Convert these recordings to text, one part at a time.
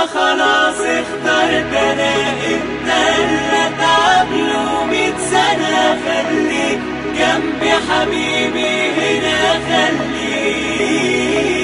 خلاص اخترت انا انت اللي اتعب له ميت سنة خليك جنبي حبيبي هنا خليك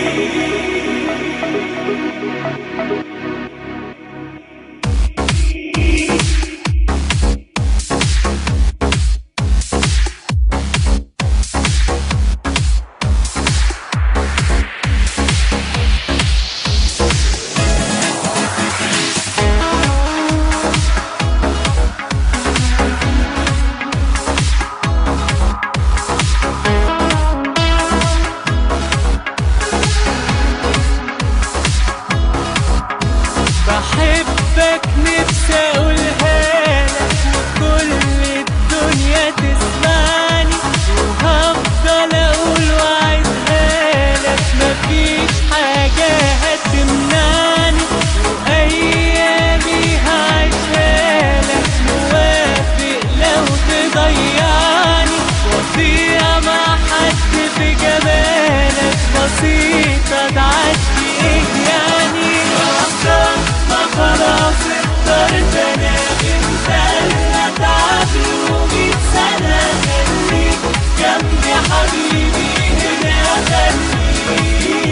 بحبك نفسي اقولها لك وكل الدنيا تسمعني وهفضل اقول وعايزها لك مفيش حاجة هتمنعني وايامي هعيشها لك موافق لو تضيعني وصية مع حد في جمالك بسيطة تعدي ايه يعني أفضل ما خلاص اخترت انا انت اللي اتعب له ميت سنة خليك جنبي حبيبي هنا خليك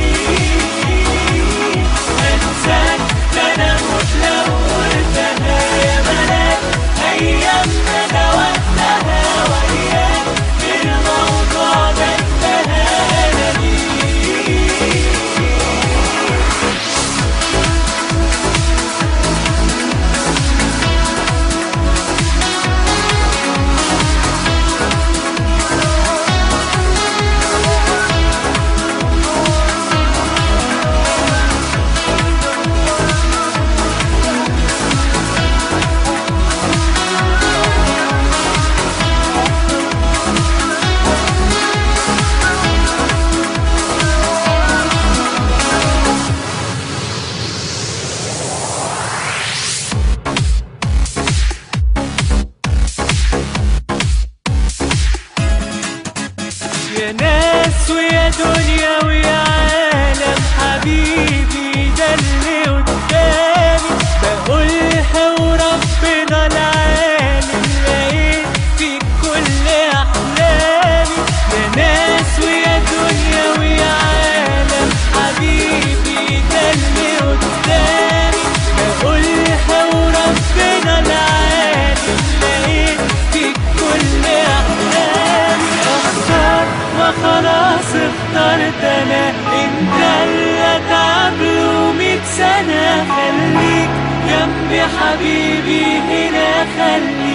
انساك ده انا اموت لو قلتها يا ملاك ايامنا ده وقتها وياك الموضوع ده انتهى انا ليك يا ناس ويا دنيا ويا عالم حبيبي ده اللي قدامي بقولها وربنا العالم لقيت فيك كل احلامي يا ناس ويا دنيا ويا عالم حبيبي ده اللي قدامي بقولها وربنا العالم لقيت فيك كل احلامي اختار ما خلاص اخترت انا انت اللي اتعب له ميت سنة خليك جنبي حبيبي هنا خليك